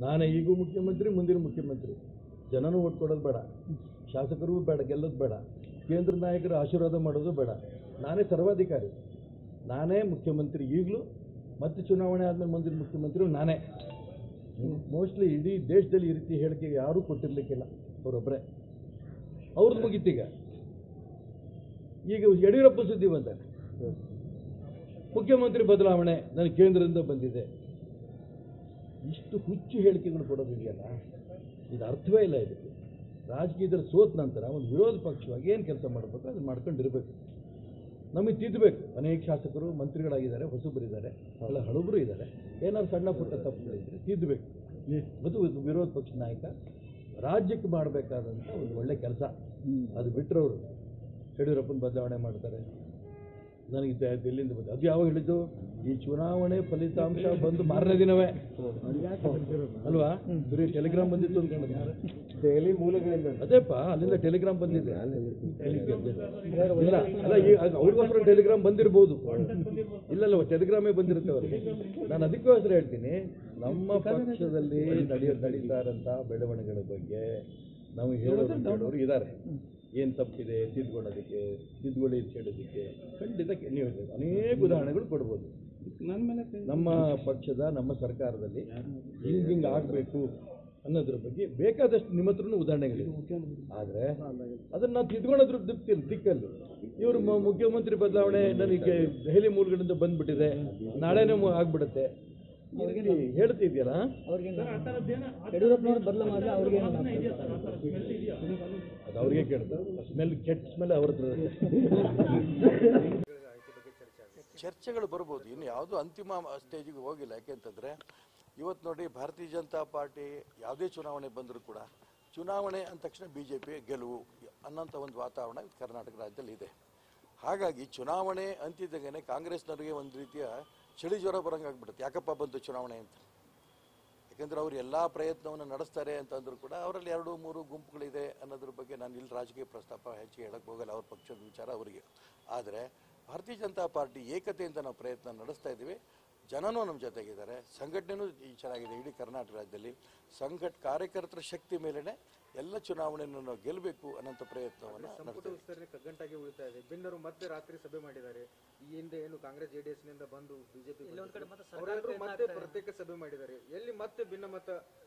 ನಾನೇ ಈಗೂ ಮುಖ್ಯಮಂತ್ರಿ ಮುಂದಿನ ಮುಖ್ಯಮಂತ್ರಿ ಜನನೂ ಓಟ್ ಕೊಡೋದು ಬೇಡ ಶಾಸಕರು ಬೇಡ ಗೆಲ್ಲೋದು ಬೇಡ ಕೇಂದ್ರ ನಾಯಕರು ಆಶೀರ್ವಾದ ಮಾಡೋದು ಬೇಡ ನಾನೇ ಸರ್ವಾಧಿಕಾರಿ ನಾನೇ ಮುಖ್ಯಮಂತ್ರಿ ಈಗಲೂ ಮತ್ತೆ ಚುನಾವಣೆ ಆದಮೇಲೆ ಮುಂದಿನ ಮುಖ್ಯಮಂತ್ರಿ ನಾನೇ ಮೋಸ್ಟ್ಲಿ ಇಡೀ ದೇಶದಲ್ಲಿ ಈ ರೀತಿ ಹೇಳಿಕೆ ಯಾರೂ ಕೊಟ್ಟಿರ್ಲಿಕ್ಕಿಲ್ಲ ಅವರೊಬ್ಬರೇ ಅವ್ರದ್ದು ಮುಗೀತೀಗ ಈಗ ಯಡಿಯೂರಪ್ಪ ಸುದ್ದಿ ಬಂದಾರೆ ಮುಖ್ಯಮಂತ್ರಿ ಬದಲಾವಣೆ ನನಗೆ ಕೇಂದ್ರದಿಂದ ಬಂದಿದೆ ಇಷ್ಟು ಹುಚ್ಚು ಹೇಳಿಕೆಗಳು ಕೊಡೋದಿದೆಯಲ್ಲ ಇದು ಅರ್ಥವೇ ಇಲ್ಲ ಇದಕ್ಕೆ ರಾಜಕೀಯದಲ್ಲಿ ಸೋತ ನಂತರ ಒಂದು ವಿರೋಧ ಪಕ್ಷವಾಗಿ ಏನು ಕೆಲಸ ಮಾಡಬೇಕು ಅದನ್ನು ಮಾಡ್ಕೊಂಡಿರ್ಬೇಕು ನಮಗೆ ತಿದ್ದಬೇಕು ಅನೇಕ ಶಾಸಕರು ಮಂತ್ರಿಗಳಾಗಿದ್ದಾರೆ ಹೊಸಬರಿದ್ದಾರೆ ಎಲ್ಲ ಹಳಬರು ಇದ್ದಾರೆ ಏನಾದ್ರು ಸಣ್ಣ ಪುಟ್ಟ ತಪ್ಪುಗಳಿದ್ರೆ ತಿದ್ದಬೇಕು ಅದು ಒಂದು ವಿರೋಧ ಪಕ್ಷ ನಾಯಕ ರಾಜ್ಯಕ್ಕೆ ಮಾಡಬೇಕಾದಂಥ ಒಂದು ಒಳ್ಳೆ ಕೆಲಸ ಅದು ಬಿಟ್ಟರೆ ಅವರು ಯಡಿಯೂರಪ್ಪನ ಬದಲಾವಣೆ ಮಾಡ್ತಾರೆ ನನಗೆ ದೆ- ದಿಲ್ಲಿಂದ ಬಂದು ಅದು ಯಾವಾಗ ಹೇಳಿದ್ದು ಈ ಚುನಾವಣೆ ಫಲಿತಾಂಶ ಬಂದು ಮಾರನೇ ದಿನವೇ ಅಲ್ವಾ ಬರೀ ಟೆಲಿಗ್ರಾಮ್ ಬಂದಿತ್ತು ಅಂದ್ಕೊಂಡಿದ್ದಾರೆ ದೆಹಲಿ ಮೂಲಗಳಿಂದ ಅದೇಪ್ಪ ಅಲ್ಲಿಂದ ಟೆಲಿಗ್ರಾಮ್ ಬಂದಿದೆ ಇಲ್ಲ ಅಲ್ಲ ಈ ಅದು ಅವ್ರಿಗೋಸ್ಕರ ಟೆಲಿಗ್ರಾಮ್ ಬಂದಿರ್ಬೋದು ಇಲ್ಲಲ್ಲ ಟೆಲಿಗ್ರಾಮೇ ಬಂದಿರುತ್ತೆ ಅವ್ರಿಗೆ ನಾನು ಅದಕ್ಕೋಸ್ಕರ ಹೇಳ್ತೀನಿ ನಮ್ಮ ಪಕ್ಷದಲ್ಲಿ ನಡೆಯೋ ನಡೀತಾ ಇರೋಂಥ ಬೆಳವಣಿಗೆಗಳ ಬಗ್ಗೆ ನಾವು ಹೇಳೋರು ಕೇಳೋರು ಇದ್ದಾರೆ ಏನು ತಪ್ಪಿದೆ ತಿದ್ಕೊಳ್ಳೋದಕ್ಕೆ ತಿದ್ದುಕೊಳ್ಳಿ ಅಂತ ಹೇಳೋದಕ್ಕೆ ಖಂಡಿತ ಕೆ- ನೀವು ಹೇಳ್ಬೋದು. ಅನೇಕ ಉದಾಹರಣೆಗಳು ಕೊಡ್ಬೋದು ನಮ್ಮ ಪಕ್ಷದ ನಮ್ಮ ಸರ್ಕಾರದಲ್ಲಿ ಹಿಂಗೆ ಹಿಂಗೆ ಆಗಬೇಕು ಅನ್ನೋದ್ರ ಬಗ್ಗೆ ಬೇಕಾದಷ್ಟು ನಿಮ್ಮ ಹತ್ರನೂ ಉದಾಹರಣೆಗಳಿವೆ ಆದರೆ ಅದನ್ನು ನಾವು ತಿದ್ಕೊಳ್ಳೋದ್ರ ದಿಕ್ಕಲ್ಲಿ ದಿಕ್ಕಲ್ಲಿ ಇವರು ಮುಖ್ಯಮಂತ್ರಿ ಬದಲಾವಣೆ ನನಗೆ ದೆಹಲಿ ಮೂಲಗಳಿಂದ ಬಂದ್ಬಿಟ್ಟಿದೆ ನಾಳೆನೇ ಮು- ಆಗ್ಬಿಡುತ್ತೆ ಈ ರೀತಿ ಹೇಳ್ತಿದ್ಯಲ್ಲ ಯಡಿಯೂರಪ್ಪನವ್ರ ಬದಲು ಮಾಡಿದ್ರೆ ಅವ್ರಿಗೆ ಅದು ಅವ್ರಿಗೆ ಕೇಳ್ತಾರೆ ಸ್ಮೆಲ್ ಕೆಟ್ಟ ಸ್ಮೆಲ್ ಅವ್ರ ಹತ್ರ ಇರುತ್ತೆ. ಚರ್ಚೆಗಳು ಬರ್ಬೋದು ಇನ್ನು ಯಾವುದೂ ಅಂತಿಮ ಸ್ಟೇಜಿಗೆ ಹೋಗಿಲ್ಲ ಯಾಕೆಂತಂದರೆ ಇವತ್ತು ನೋಡಿ ಭಾರತೀಯ ಜನತಾ ಪಾರ್ಟಿ ಯಾವುದೇ ಚುನಾವಣೆ ಬಂದರೂ ಕೂಡ ಚುನಾವಣೆ ಅಂದ ತಕ್ಷಣ ಬಿ ಜೆ ಪಿ ಗೆಲುವು ಅನ್ನೋಂಥ ಒಂದು ವಾತಾವರಣ ಇವತ್ತು ಕರ್ನಾಟಕ ರಾಜ್ಯದಲ್ಲಿ ಇದೆ ಹಾಗಾಗಿ ಚುನಾವಣೆ ಅಂತಿದ್ದಾಗೇ ಕಾಂಗ್ರೆಸ್ನವರಿಗೆ ಒಂದು ರೀತಿಯ ಚಳಿ ಜ್ವರ ಬರಂಗೆ ಆಗ್ಬಿಡುತ್ತೆ ಯಾಕಪ್ಪ ಬಂತು ಚುನಾವಣೆ ಅಂತ ಯಾಕಂದ್ರೆ ಅವರು ಎಲ್ಲ ಪ್ರಯತ್ನವನ್ನು ನಡೆಸ್ತಾರೆ ಅಂತಂದ್ರು ಕೂಡ ಅವರಲ್ಲಿ ಎರಡು ಮೂರು ಗುಂಪುಗಳಿದೆ ಅನ್ನೋದ್ರ ಬಗ್ಗೆ ನಾನು ಇಲ್ಲಿ ರಾಜಕೀಯ ಪ್ರಸ್ತಾಪ ಹೆಚ್ಚಿಗೆ ಹೇಳಕ್ಕೆ ಹೋಗಲ್ಲ ಅವ್ರ ಪಕ್ಷದ ವಿಚಾರ ಅವರಿಗೆ ಆದರೆ ಭಾರತೀಯ ಜನತಾ ಪಾರ್ಟಿ ಏಕತೆಯಿಂದ ನಾವು ಪ್ರಯತ್ನ ನಡೆಸ್ತಾ ಇದ್ದೀವಿ ಜನನೂ ನಮ್ಮ ಜೊತೆಗಿದ್ದಾರೆ ಸಂಘಟನೆನೂ ಈ ಚೆನ್ನಾಗಿದೆ ಇಡೀ ಕರ್ನಾಟಕ ರಾಜ್ಯದಲ್ಲಿ ಸಂಘಟ ಕಾರ್ಯಕರ್ತರ ಶಕ್ತಿ ಮೇಲೆನೆ ಎಲ್ಲ ಚುನಾವಣೆಯನ್ನು ನಾವು ಗೆಲ್ಲಬೇಕು ಅನ್ನೋಂಥ ಪ್ರಯತ್ನವನ್ನು ಸಂಪುಟ ನಡೆಸ್ತೀವಿ ವಿಸ್ತರಣೆ ಕಗ್ಗಂಟಾಗಿ ಉಳಿತಾ ಇದೆ ಭಿನ್ನರು ಮತ್ತೆ ರಾತ್ರಿ ಸಭೆ ಮಾಡಿದ್ದಾರೆ ಈ ಹಿಂದೆ ಏನು ಕಾಂಗ್ರೆಸ್ ಜೆಡಿಎಸ್ ನಿಂದ ಬಂದು ಬಿಜೆಪಿ ಅವರೆಲ್ಲರೂ ಮತ್ತೆ ಪ್ರತ್ಯೇಕ ಸಭೆ ಮಾಡಿದ್ದಾರೆ ಎಲ್ಲಿ ಮತ್ತೆ ಭಿನ್ನ ಮತ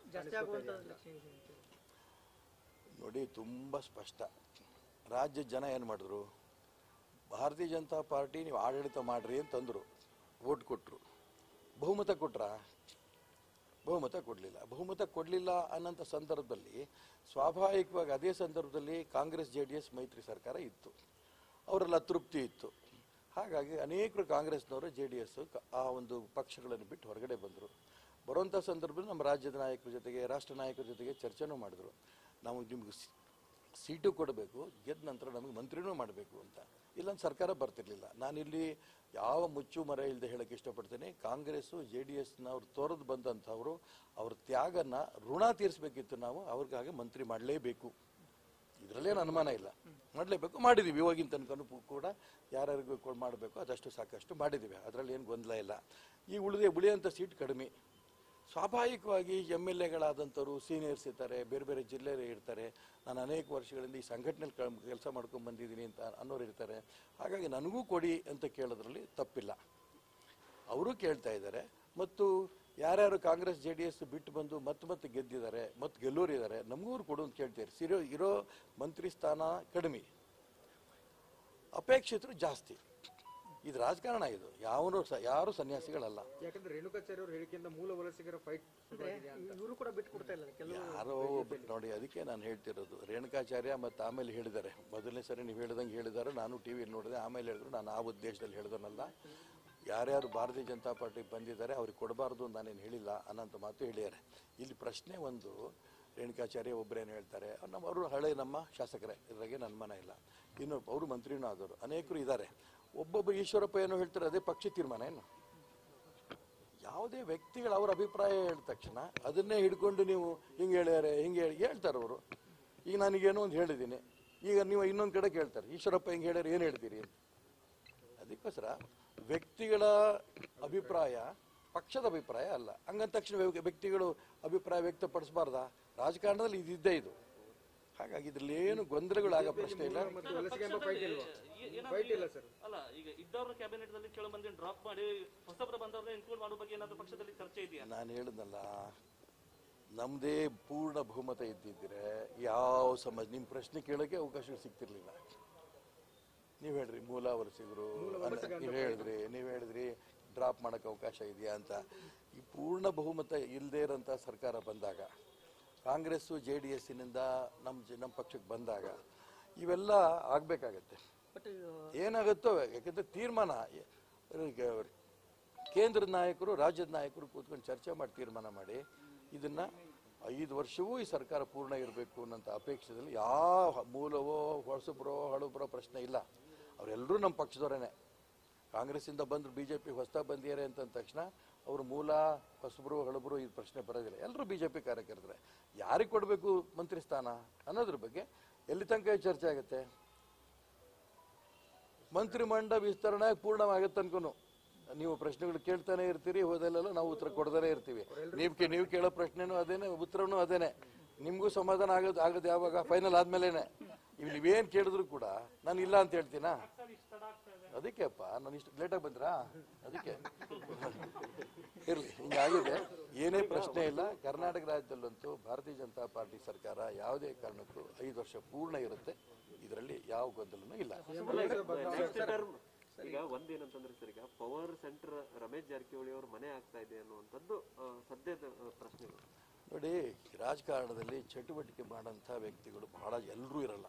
ನೋಡಿ ತುಂಬ ಸ್ಪಷ್ಟ ರಾಜ್ಯ ಜನ ಏನು ಮಾಡಿದ್ರು ಭಾರತೀಯ ಜನತಾ ಪಾರ್ಟಿ ನೀವು ಆಡಳಿತ ಮಾಡ್ರಿ ಅಂತಂದರು ವೋಟ್ ಕೊಟ್ಟರು ಬಹುಮತ ಕೊಟ್ರಾ ಬಹುಮತ ಕೊಡಲಿಲ್ಲ ಬಹುಮತ ಕೊಡಲಿಲ್ಲ ಅನ್ನೋಂಥ ಸಂದರ್ಭದಲ್ಲಿ ಸ್ವಾಭಾವಿಕವಾಗಿ ಅದೇ ಸಂದರ್ಭದಲ್ಲಿ ಕಾಂಗ್ರೆಸ್ ಜೆ ಡಿ ಎಸ್ ಮೈತ್ರಿ ಸರ್ಕಾರ ಇತ್ತು ಅವರೆಲ್ಲ ತೃಪ್ತಿ ಇತ್ತು ಹಾಗಾಗಿ ಅನೇಕರು ಕಾಂಗ್ರೆಸ್ನವರು ಜೆ ಡಿ ಎಸ್ ಆ ಒಂದು ಪಕ್ಷಗಳನ್ನು ಬಿಟ್ಟು ಹೊರಗಡೆ ಬಂದರು ಬರುವಂಥ ಸಂದರ್ಭದಲ್ಲಿ ನಮ್ಮ ರಾಜ್ಯದ ನಾಯಕರ ಜೊತೆಗೆ ರಾಷ್ಟ್ರ ನಾಯಕರ ಜೊತೆಗೆ ಚರ್ಚೆನೂ ಮಾಡಿದ್ರು ನಾವು ನಿಮ್ಗೆ ಸಿ- ಸೀಟು ಕೊಡಬೇಕು ಗೆದ್ದ ನಂತರ ನಮಗೆ ಮಂತ್ರಿನೂ ಮಾಡಬೇಕು ಅಂತ ಇಲ್ಲೊಂದು ಸರ್ಕಾರ ಬರ್ತಿರ್ಲಿಲ್ಲ ನಾನಿಲ್ಲಿ ಯಾವ ಮುಚ್ಚು ಮರ ಇಲ್ಲದೆ ಹೇಳಕ್ಕೆ ಇಷ್ಟಪಡ್ತೇನೆ ಕಾಂಗ್ರೆಸ್ಸು ಜೆ ಡಿ ಎಸ್ನವ್ರು ತೋರದು ಬಂದಂಥವ್ರು ಅವ್ರ ತ್ಯಾಗನ ಋಣ ತೀರಿಸಬೇಕಿತ್ತು ನಾವು ಅವ್ರಿಗಾಗಿ ಮಂತ್ರಿ ಮಾಡಲೇಬೇಕು ಇದರಲ್ಲೇನು ಅನುಮಾನ ಇಲ್ಲ ಮಾಡಲೇಬೇಕು ಮಾಡಿದ್ದೀವಿ ಇವಾಗಿನ ತನಕನೂ ಪು- ಕೂಡ ಯಾರ್ಯಾರಿಗೂ ಕೊಡ್ ಮಾಡಬೇಕು ಅದಷ್ಟು ಸಾಕಷ್ಟು ಮಾಡಿದ್ದೀವಿ ಅದರಲ್ಲಿ ಏನು ಗೊಂದಲ ಇಲ್ಲ ಈ ಉಳಿದೆ ಉಳಿಯೋಂಥ ಸೀಟ್ ಕಡಿಮೆ ಸ್ವಾಭಾವಿಕವಾಗಿ ಎಮ್ ಎಲ್ ಎಗಳಾದಂಥವ್ರು ಸೀನಿಯರ್ಸ್ ಇರ್ತಾರೆ ಬೇರೆ ಬೇರೆ ಜಿಲ್ಲೆಯಲ್ಲಿ ಇರ್ತಾರೆ ನಾನು ಅನೇಕ ವರ್ಷಗಳಿಂದ ಈ ಸಂಘಟನೆಯಲ್ಲಿ ಕೆಲಸ ಮಾಡ್ಕೊಂಡು ಬಂದಿದ್ದೀನಿ ಅಂತ ಅನ್ನೋರು ಇರ್ತಾರೆ ಹಾಗಾಗಿ ನನಗೂ ಕೊಡಿ ಅಂತ ಕೇಳೋದ್ರಲ್ಲಿ ತಪ್ಪಿಲ್ಲ ಅವರು ಕೇಳ್ತಾ ಇದ್ದಾರೆ ಮತ್ತು ಯಾರ್ಯಾರು ಕಾಂಗ್ರೆಸ್ ಜೆ ಡಿ ಎಸ್ ಬಿಟ್ಟು ಬಂದು ಮತ್ತೆ ಮತ್ತೆ ಗೆದ್ದಿದ್ದಾರೆ ಮತ್ತು ಗೆಲ್ಲೋರು ಇದ್ದಾರೆ ನಮಗೂ ಅವ್ರು ಕೊಡು ಅಂತ ಕೇಳ್ತಾರೆ ಸಿರೋ ಇರೋ ಮಂತ್ರಿ ಸ್ಥಾನ ಕಡಿಮೆ ಅಪೇಕ್ಷಿತರು ಜಾಸ್ತಿ ಇದು ರಾಜಕಾರಣ ಇದು ಯಾವನು ಸ ಯಾರು ಸನ್ಯಾಸಿಗಳಲ್ಲ ಯಾಕಂದ್ರೆ ರೇಣುಕಾಚಾರ್ಯ ಅವ್ರ ಹೇಳಿಕೆಯಿಂದ ಮೂಲ ವಲಸಿಗರ ಫೈಟ್ ಇವರು ಕೂಡ ಬಿಟ್ಟು ಕೊಡ್ತಾ ಇಲ್ಲ ಕೆಲವು ಯಾರೋ ಒಬ್ರು ನೋಡಿ ಅದಕ್ಕೆ ನಾನು ಹೇಳ್ತಿರೋದು ರೇಣುಕಾಚಾರ್ಯ ಮತ್ತು ಆಮೇಲೆ ಹೇಳಿದ್ದಾರೆ ಮೊದಲನೇ ಸರಿ ನೀವು ಹೇಳ್ದಂಗೆ ಹೇಳಿದ್ದಾರೆ ನಾನು ಟಿ ವಿಯಲ್ಲಿ ನೋಡಿದೆ ಆಮೇಲೆ ಹೇಳಿದ್ರು ನಾನು ಆ ಉದ್ದೇಶದಲ್ಲಿ ಹೇಳಿದನಲ್ಲ ಯಾರ್ಯಾರು ಭಾರತೀಯ ಜನತಾ ಪಾರ್ಟಿ ಬಂದಿದ್ದಾರೆ ಅವ್ರಿಗೆ ಕೊಡಬಾರ್ದು ಅಂತ ನಾನೇನು ಹೇಳಿಲ್ಲ ಅನ್ನೋಂಥ ಮಾತು ಹೇಳಿದ್ದಾರೆ ಇಲ್ಲಿ ಪ್ರಶ್ನೆ ಒಂದು ರೇಣುಕಾಚಾರ್ಯ ಒಬ್ಬರೇನು ಹೇಳ್ತಾರೆ ನಮ್ಮ ಅವರು ಹಳೆ ನಮ್ಮ ಶಾಸಕರೇ ಇದ್ರಾಗೆ ನನ್ನ ಮನ ಇಲ್ಲ ಇನ್ನು ಅವರು ಮಂತ್ರಿನೂ ಆದವರು ಅನೇಕರು ಇದ್ದಾರೆ ಒಬ್ಬೊಬ್ಬರು ಈಶ್ವರಪ್ಪ ಏನೋ ಹೇಳ್ತಾರೆ ಅದೇ ಪಕ್ಷ ತೀರ್ಮಾನ ಏನು ಯಾವುದೇ ವ್ಯಕ್ತಿಗಳು ಅವ್ರ ಅಭಿಪ್ರಾಯ ಹೇಳಿದ ತಕ್ಷಣ ಅದನ್ನೇ ಹಿಡ್ಕೊಂಡು ನೀವು ಹಿಂಗೆ ಹೇಳ್ಯಾರೆ ಹಿಂಗೆ ಹೇಳಿ ಹೇಳ್ತಾರೆ ಅವರು ಈಗ ನನಗೇನೋ ಒಂದು ಹೇಳಿದ್ದೀನಿ ಈಗ ನೀವು ಇನ್ನೊಂದು ಕಡೆ ಕೇಳ್ತಾರೆ ಈಶ್ವರಪ್ಪ ಹಿಂಗೆ ಹೇಳ್ಯಾರ ಏನು ಹೇಳ್ತೀರಿ ಅದಕ್ಕೋಸ್ಕರ ವ್ಯಕ್ತಿಗಳ ಅಭಿಪ್ರಾಯ ಪಕ್ಷದ ಅಭಿಪ್ರಾಯ ಅಲ್ಲ ಹಂಗಂದ ತಕ್ಷಣ ವ್ಯ- ವ್ಯಕ್ತಿಗಳು ಅಭಿಪ್ರಾಯ ವ್ಯಕ್ತಪಡಿಸಬಾರ್ದಾ ರಾಜಕಾರಣದಲ್ಲಿ ಇದಿದ್ದೇ ಇದು ಹಾಗಾಗಿ ಇದ್ರಲ್ಲಿ ಏನು ಗೊಂದಲಗಳಾಗೋ ಪ್ರಶ್ನೆ ಇಲ್ಲ ಮತ್ತು ವಲಸಿಗೆ ಎಂಬ ಫೈಟ್ ಇಲ್ವಾ ಫೈಟ್ ಇಲ್ಲ ಸರ್ ಅಲ್ಲ ಈಗ ಇದ್ದವ್ರ ಕ್ಯಾಬಿನೆಟ್ ದಲ್ಲಿ ಕೆಲವು ಮಂದಿ ಡ್ರಾಪ್ ಮಾಡಿ ಹೊಸಬ್ರು ಬಂದವ್ರನ್ನ ಇನ್ಕ್ಲೂಡ್ ಮಾಡೋ ಬಗ್ಗೆ ಏನಾದ್ರು ಪಕ್ಷದಲ್ಲಿ ಚರ್ಚೆ ಇದೆಯಾ ನಾನು ಹೇಳಿದ್ನಲ್ಲ ನಮ್ಮದೇ ಪೂರ್ಣ ಬಹುಮತ ಇದ್ದಿದ್ರೆ ಯಾವ ಸಮಾಜ ನಿಮ್ಮ ಪ್ರಶ್ನೆ ಕೇಳೋಕೆ ಅವಕಾಶ ಸಿಗ್ತಿರ್ಲಿಲ್ಲ ನೀವು ಹೇಳ್ರಿ ಮೂಲ ವಲಸಿಗರು ನೀವು ಹೇಳಿದ್ರಿ ನೀವು ಹೇಳಿದ್ರಿ ಡ್ರಾಪ್ ಮಾಡೋಕ್ಕೆ ಅವಕಾಶ ಇದೆಯಾ ಅಂತ ಈ ಪೂರ್ಣ ಬಹುಮತ ಇಲ್ಲದೇ ಇರೋಂಥ ಸರ್ಕಾರ ಬಂದಾಗ ಕಾಂಗ್ರೆಸ್ಸು ಜೆ ಡಿ ಎಸ್ಸಿನಿಂದ ನಮ್ಮ ಜ ನಮ್ಮ ಪಕ್ಷಕ್ಕೆ ಬಂದಾಗ ಇವೆಲ್ಲ ಆಗಬೇಕಾಗತ್ತೆ ಬಟ್ ಏನಾಗುತ್ತೋ ಯಾಕಂದ್ರೆ ತೀರ್ಮಾನ ಈಗ ಕೇಂದ್ರದ ನಾಯಕರು ರಾಜ್ಯದ ನಾಯಕರು ಕೂತ್ಕೊಂಡು ಚರ್ಚೆ ಮಾಡಿ ತೀರ್ಮಾನ ಮಾಡಿ ಇದನ್ನ ಐದು ವರ್ಷವೂ ಈ ಸರ್ಕಾರ ಪೂರ್ಣ ಇರಬೇಕು ಅನ್ನೋಂಥ ಅಪೇಕ್ಷೆಯಲ್ಲಿ ಯಾವ ಮೂಲವೋ ಹೊಸಬ್ರೋ ಹಳುಬ್ರೋ ಪ್ರಶ್ನೆ ಇಲ್ಲ ಅವರೆಲ್ಲರೂ ನಮ್ಮ ಪಕ್ಷದವರೇನೆ ಕಾಂಗ್ರೆಸ್ಸಿಂದ ಬಂದ್ರು ಬಿ ಜೆ ಪಿ ಹೊಸದಾಗಿ ಬಂದಿದ್ದಾರೆ ಅಂತ ಅಂದ ತಕ್ಷಣ ಅವ್ರ ಮೂಲ ಹೊಸಬ್ರು ಹಳಬ್ರು ಈ ಪ್ರಶ್ನೆ ಬರೋದಿಲ್ಲ ಎಲ್ಲರೂ ಬಿ ಜೆ ಪಿ ಕಾರ್ಯಕರ್ತರೆ ಯಾರಿಗೆ ಕೊಡಬೇಕು ಮಂತ್ರಿ ಸ್ಥಾನ ಅನ್ನೋದ್ರ ಬಗ್ಗೆ ಎಲ್ಲಿ ತನಕ ಚರ್ಚೆ ಆಗುತ್ತೆ ಮಂತ್ರಿಮಂಡಲ ವಿಸ್ತರಣೆ ಪೂರ್ಣವಾಗುತ್ತೆ ಅನ್ಕೊನು ನೀವು ಪ್ರಶ್ನೆಗಳು ಕೇಳ್ತಾನೆ ಇರ್ತೀರಿ ಹೋದಲ್ಲೆಲ್ಲ ನಾವು ಉತ್ತರ ಕೊಡ್ತಾನೆ ಇರ್ತೀವಿ ನೀವು ಕೇ- ನೀವು ಕೇಳೋ ಪ್ರಶ್ನೆನೂ ಅದೇನೆ ಉತ್ತರನೂ ಅದೇನೆ ನಿಮಗೂ ಸಮಾಧಾನ ಆಗೋದು ಆಗೋದು ಯಾವಾಗ ಫೈನಲ್ ಆದ್ಮೇಲೆನೆ ಇವ್ ನೀವೇನ್ ಕೇಳಿದ್ರು ಕೂಡ ನಾನು ಇಲ್ಲ ಅಂತ ಹೇಳ್ತೀನಾ ಅದಕ್ಕೆಪ್ಪ ನಾನು ಇಷ್ಟು ಲೇಟಾಗಿ ಬಂದ್ರಾ ಅದಕ್ಕೆ ಇರ್ಲಿ ಹಿಂಗಾಗಿದೆ ಏನೇ ಪ್ರಶ್ನೆ ಇಲ್ಲ ಕರ್ನಾಟಕ ರಾಜ್ಯದಲ್ಲಂತೂ ಭಾರತೀಯ ಜನತಾ ಪಾರ್ಟಿ ಸರ್ಕಾರ ಯಾವುದೇ ಕಾರಣಕ್ಕೂ ಐದು ವರ್ಷ ಪೂರ್ಣ ಇರುತ್ತೆ ಇದರಲ್ಲಿ ಯಾವ ಗೊಂದಲನೂ ಇಲ್ಲ ನೆಕ್ಸ್ಟ್ ಟರ್ಮ್ ಈಗ ಒಂದೇನಂತಂದ್ರೆ ಸರ್ ಈಗ ಪವರ್ ಸೆಂಟರ್ ರಮೇಶ್ ಜಾರಕಿಹೊಳಿ ಅವ್ರ ಮನೆ ಆಗ್ತಾ ಇದೆ ಅನ್ನುವಂಥದ್ದು ಆ, ಸದ್ಯದ ಆ, ಪ್ರಶ್ನೆಗಳು ನೋಡಿ ರಾಜಕಾರಣದಲ್ಲಿ ಚಟುವಟಿಕೆ ಮಾಡೋಂಥ ವ್ಯಕ್ತಿಗಳು ಬಹಳ ಎಲ್ಲರೂ ಇರಲ್ಲ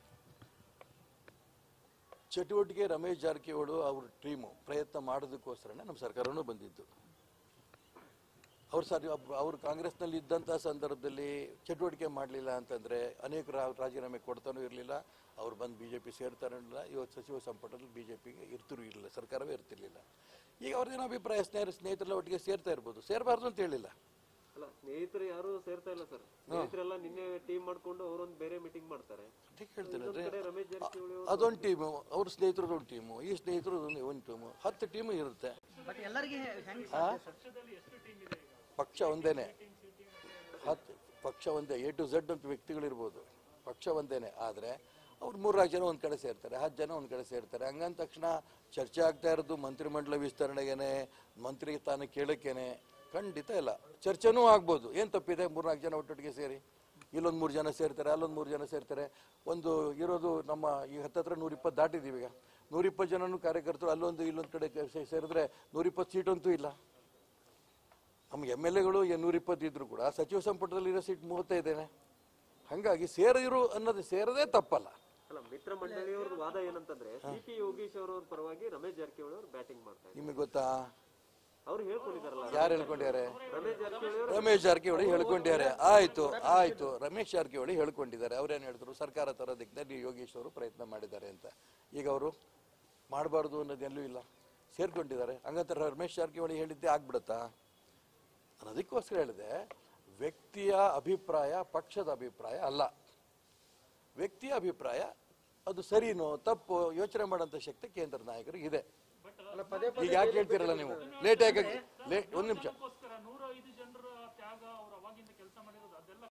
ಚಟುವಟಿಕೆ ರಮೇಶ್ ಜಾರಕಿಹೊಳಿ ಅವ್ರ ಟೀಮು ಪ್ರಯತ್ನ ಮಾಡೋದಕ್ಕೋಸ್ಕರನೇ ನಮ್ಮ ಸರ್ಕಾರನೂ ಬಂದಿದ್ದು ಅವ್ರು ಸರ್ ಅವರು ಕಾಂಗ್ರೆಸ್ನಲ್ಲಿ ಇದ್ದಂಥ ಸಂದರ್ಭದಲ್ಲಿ ಚಟುವಟಿಕೆ ಮಾಡಲಿಲ್ಲ ಅಂತಂದರೆ ಅನೇಕ ರಾ- ರಾಜೀನಾಮೆ ಕೊಡ್ತಾನೂ ಇರಲಿಲ್ಲ ಅವ್ರು ಬಂದು ಬಿ ಜೆ ಪಿ ಸೇರ್ತಾನೂ ಇರಲಿಲ್ಲ ಇವತ್ತು ಸಚಿವ ಸಂಪುಟದಲ್ಲಿ ಬಿ ಜೆ ಪಿಗೆ ಇರ್ತಿರು ಇರಲಿಲ್ಲ ಸರ್ಕಾರವೇ ಇರ್ತಿರ್ಲಿಲ್ಲ ಈಗ ಅವ್ರದ್ದೇನೋ ಅಭಿಪ್ರಾಯ ಸ್ನೇಹ ಸ್ನೇಹಿತರೆಲ್ಲ ಒಟ್ಟಿಗೆ ಸೇರ್ತಾ ಇರ್ಬೋದು ಸೇರಬಾರ್ದು ಅಂತ ಹೇಳಿಲ್ಲ ಅಲ್ಲ ಸ್ನೇಹಿತರು ಯಾರು ಸೇರ್ತಾ ಇಲ್ಲ ಸರ್ ಸ್ನೇಹಿತರೆಲ್ಲ ನಿನ್ನೆ ಟೀಮ್ ಮಾಡ್ಕೊಂಡು ಅವರೊಂದು ಬೇರೆ ಮೀಟಿಂಗ್ ಮಾಡ್ತಾರೆ ಅದಕ್ಕೆ ಹೇಳ್ತೇನೆ ಇನ್ನೊಂದ್ ಕಡೆ ರಮೇಶ್ ಜಾರಕಿಹೊಳಿ ಅವರು ಅದೊಂದು ಟೀಮು ಅವ್ರ ಸ್ನೇಹಿತರದ್ದು ಒಂದು ಟೀಮು ಈ ಸ್ನೇಹಿತರು ಒಂದು ಟೀಮು ಹತ್ತು ಟೀಮು ಇರುತ್ತೆ ಬಟ್ ಎಲ್ಲರಿಗೆ ಹೆಂಗ್ ಆ? ಪಕ್ಷ ಒಂದೇನೆ ಹತ್ತು ಪಕ್ಷ ಒಂದೇ ಎ ಟು ಝೆಡ್ ಅಂತ ವ್ಯಕ್ತಿಗಳಿರ್ಬೋದು ಪಕ್ಷ ಒಂದೇನೆ ಆದರೆ ಅವ್ರು ಮೂರ್ನಾಲ್ಕು ಜನ ಒಂದು ಕಡೆ ಸೇರ್ತಾರೆ ಹತ್ತು ಜನ ಒಂದು ಕಡೆ ಸೇರ್ತಾರೆ ಹಂಗಂದ ತಕ್ಷಣ ಚರ್ಚೆ ಆಗ್ತಾ ಇರೋದು ಮಂತ್ರಿಮಂಡಲ ವಿಸ್ತರಣೆಗೇನೆ ಮಂತ್ರಿ ಸ್ಥಾನ ಕೇಳಕ್ಕೇನೆ ಖಂಡಿತ ಇಲ್ಲ ಚರ್ಚೆನೂ ಆಗ್ಬೋದು ಏನು ತಪ್ಪಿದೆ ಮೂರ್ನಾಲ್ಕು ಜನ ಒಟ್ಟೊಟ್ಟಿಗೆ ಸೇರಿ ಇಲ್ಲೊಂದು ಮೂರು ಜನ ಸೇರ್ತಾರೆ ಅಲ್ಲೊಂದು ಮೂರು ಜನ ಸೇರ್ತಾರೆ ಒಂದು ಇರೋದು ನಮ್ಮ ಈ ಹತ್ತತ್ರ ನೂರಿಪ್ಪತ್ತು ದಾಟಿದ್ದೀವಿ ಈಗ ನೂರಿಪ್ಪತ್ತು ಜನನೂ ಕಾರ್ಯಕರ್ತರು ಅಲ್ಲೊಂದು ಇಲ್ಲೊಂದು ಕಡೆ ಸೇ- ಸೇರಿದ್ರೆ ನೂರಿಪ್ಪತ್ತು ಸೀಟಂತೂ ಇಲ್ಲ ನಮ್ಗೆ ಎಮ್ ಎಲ್ ಎಗಳು ನೂರಿಪ್ಪತ್ತು ಇದ್ರು ಕೂಡ ಸಚಿವ ಸಂಪುಟದಲ್ಲಿ ಇರೋ ಸೀಟ್ ಮೂವತ್ತೈದೇನೆ ಹಾಗಾಗಿ ಸೇರಿರು ಅನ್ನೋದು ಸೇರದೇ ತಪ್ಪಲ್ಲ ಅಲ್ಲ ಮಿತ್ರ ಮಂಡಳಿಯವ್ರದ್ದು ವಾದ ಏನಂತಂದ್ರೆ ಸಿ ಪಿ ಯೋಗೀಶ್ ಅವರ ಪರವಾಗಿ ರಮೇಶ್ ಜಾರಕಿಹೊಳಿ ಅವರು ಬ್ಯಾಟಿಂಗ್ ಮಾಡ್ತಾ ಇದ್ದಾರೆ ನಿಮಗೆ ಗೊತ್ತಾ ಅವ್ರು ಹೇಳ್ಕೊಂಡಿದಾರಲ್ಲ ಯಾರು ಹೇಳ್ಕೊಂಡಿದ್ದಾರೆ ರಮೇಶ್ ಜಾರಕಿಹೊಳಿ ಅವರು ರಮೇಶ್ ಜಾರಕಿಹೊಳಿ ಹೇಳ್ಕೊಂಡಿದ್ದಾರೆ ಆಯ್ತು ಆಯ್ತು ರಮೇಶ್ ಜಾರಕಿಹೊಳಿ ಹೇಳ್ಕೊಂಡಿದ್ದಾರೆ ಅವ್ರೇನು ಹೇಳಿದ್ರು ಸರ್ಕಾರ ತರೋದಕ್ಕೆ ನೀವು ಯೋಗೇಶ್ ಅವರು ಪ್ರಯತ್ನ ಮಾಡಿದ್ದಾರೆ ಅಂತ ಈಗ ಅವರು ಮಾಡಬಾರ್ದು ಅನ್ನೋದೆಲ್ಲೂ ಇಲ್ಲ ಸೇರ್ಕೊಂಡಿದ್ದಾರೆ ಹಂಗಂತ ರಮೇಶ್ ಜಾರಕಿಹೊಳಿ ಹೇಳಿದ್ದೆ ಆಗ್ಬಿಡುತ್ತಾ ನಾನು ಅದಕ್ಕೋಸ್ಕರ ಹೇಳಿದೆ ವ್ಯಕ್ತಿಯ ಅಭಿಪ್ರಾಯ ಪಕ್ಷದ ಅಭಿಪ್ರಾಯ ಅಲ್ಲ ವ್ಯಕ್ತಿಯ ಅಭಿಪ್ರಾಯ ಅದು ಸರಿನೋ ತಪ್ಪು ಯೋಚನೆ ಮಾಡೋಂಥ ಶಕ್ತಿ ಕೇಂದ್ರ ನಾಯಕರಿಗೆ ಇದೆ ಅಲ್ಲ ಪದೇ ಈಗ ಯಾಕೆ ಹೇಳ್ತೀರಲ್ಲ ನೀವು ಲೇಟ್ ಯಾಕೆ ಲೇ ಒಂದು ನಿಮಿಷ ನೂರ ಐದು ಜನರ